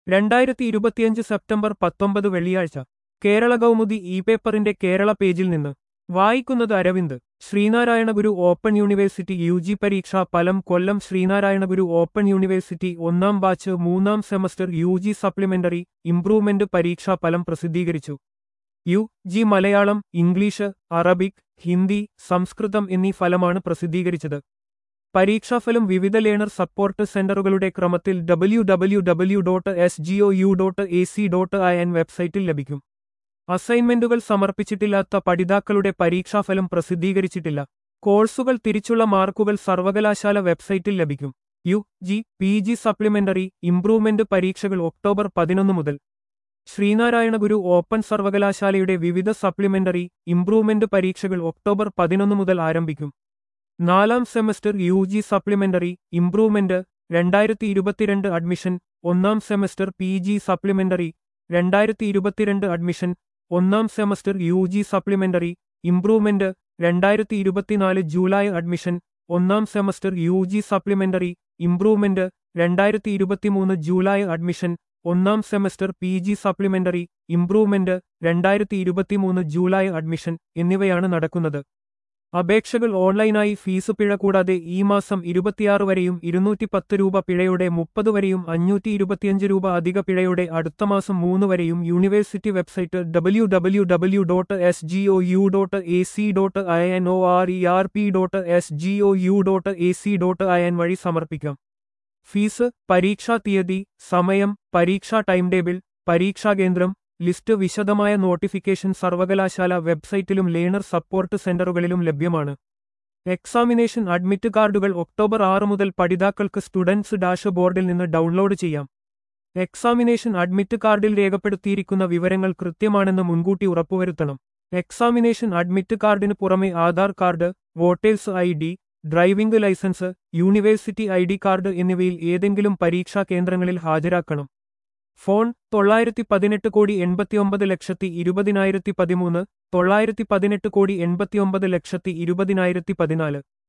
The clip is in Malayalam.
രണ്ടായിരത്തി ഇരുപത്തിയഞ്ച് സെപ്റ്റംബർ പത്തൊമ്പത് വെള്ളിയാഴ്ച കേരള കൗമുദി ഇ പേപ്പറിന്റെ കേരള പേജിൽ നിന്ന് വായിക്കുന്നത് Aravind Sreenarayana Guru open university U G പരീക്ഷാ ഫലം കൊല്ലം ശ്രീനാരായണ ഗുരു ഓപ്പൺ യൂണിവേഴ്സിറ്റി ഒന്നാം ബാച്ച് മൂന്നാം semester U G supplementary improvement പരീക്ഷാ ഫലം പ്രസിദ്ധീകരിച്ചു U G Malayalam English Arabic Hindi സംസ്കൃതം എന്നീ ഫലമാണ് പ്രസിദ്ധീകരിച്ചത് പരീക്ഷാഫലം വിവിധ ലേണർ സപ്പോർട്ട് സെന്ററുകളുടെ ക്രമത്തിൽ W W W dot S G O U dot A C dot I N വെബ്സൈറ്റിൽ ലഭിക്കും അസൈൻമെന്റുകൾ സമർപ്പിച്ചിട്ടില്ലാത്ത പഠിതാക്കളുടെ പരീക്ഷാഫലം പ്രസിദ്ധീകരിച്ചിട്ടില്ല കോഴ്സുകൾ തിരിച്ചുള്ള മാർക്കുകൾ സർവകലാശാല വെബ്സൈറ്റിൽ ലഭിക്കും U G P G supplementary improvement പരീക്ഷകൾ ഒക്ടോബർ പതിനൊന്ന് മുതൽ ശ്രീനാരായണ ഗുരു ഓപ്പൺ സർവകലാശാലയുടെ വിവിധ സപ്ലിമെന്ററി ഇംപ്രൂവ്മെന്റ് പരീക്ഷകൾ ഒക്ടോബർ പതിനൊന്ന് മുതൽ ആരംഭിക്കും നാലാം semester U G supplementary improvement രണ്ടായിരത്തി ഇരുപത്തിരണ്ട് അഡ്മിഷൻ ഒന്നാം സെമസ്റ്റർ പി ജി സപ്ലിമെന്ററി രണ്ടായിരത്തി ഇരുപത്തിരണ്ട് അഡ്മിഷൻ ഒന്നാം semester U G supplementary improvement രണ്ടായിരത്തി ഇരുപത്തിനാല് ജൂലൈ അഡ്മിഷൻ ഒന്നാം semester U G supplementary improvement രണ്ടായിരത്തി ഇരുപത്തിമൂന്ന് ജൂലൈ അഡ്മിഷൻ ഒന്നാം semester P G supplementary improvement രണ്ടായിരത്തി ഇരുപത്തിമൂന്ന് ജൂലൈ അഡ്മിഷൻ എന്നിവയാണ് നടക്കുന്നത് അപേക്ഷകൾ ഓൺലൈനായി ഫീസ് പിഴ കൂടാതെ ഈ മാസം ഇരുപത്തിയാറ് വരെയും ഇരുന്നൂറ്റി പത്ത് രൂപ പിഴയുടെ മുപ്പത് വരെയും അഞ്ഞൂറ്റി ഇരുപത്തിയഞ്ച് രൂപ അധിക പിഴയുടെ അടുത്ത മാസം മൂന്ന് വരെയും university website W W W dot S G O U dot A C dot I N O R E R P dot S G O U dot A C dot I N വഴി സമർപ്പിക്കാം ഫീസ് പരീക്ഷാ തീയതി സമയം പരീക്ഷാ ടൈം ടേബിൾ പരീക്ഷാകേന്ദ്രം ലിസ്റ്റ് വിശദമായ നോട്ടിഫിക്കേഷൻ സർവകലാശാല വെബ്സൈറ്റിലും ലേണർ സപ്പോർട്ട് സെന്ററുകളിലും ലഭ്യമാണ് എക്സാമിനേഷൻ അഡ്മിറ്റ് കാർഡുകൾ ഒക്ടോബർ ആറ് മുതൽ പഠിതാക്കൾക്ക് സ്റ്റുഡൻസ് ഡാഷ് ബോർഡിൽ നിന്ന് ഡൗൺലോഡ് ചെയ്യാം എക്സാമിനേഷൻ അഡ്മിറ്റ് കാർഡിൽ രേഖപ്പെടുത്തിയിരിക്കുന്ന വിവരങ്ങൾ കൃത്യമാണെന്ന് മുൻകൂട്ടി ഉറപ്പുവരുത്തണം എക്സാമിനേഷൻ അഡ്മിറ്റ് കാർഡിന് പുറമെ Aadhaar card voters I D driving licence university I D card എന്നിവയിൽ ഏതെങ്കിലും പരീക്ഷാ കേന്ദ്രങ്ങളിൽ ഹാജരാക്കണം ഫോൺ തൊള്ളായിരത്തി പതിനെട്ട് കോടി എൺപത്തിയൊമ്പത് ലക്ഷത്തി ഇരുപതിനായിരത്തി പതിമൂന്ന് തൊള്ളായിരത്തി പതിനെട്ട് കോടി എൺപത്തിയൊമ്പത് ലക്ഷത്തി ഇരുപതിനായിരത്തി പതിനാല്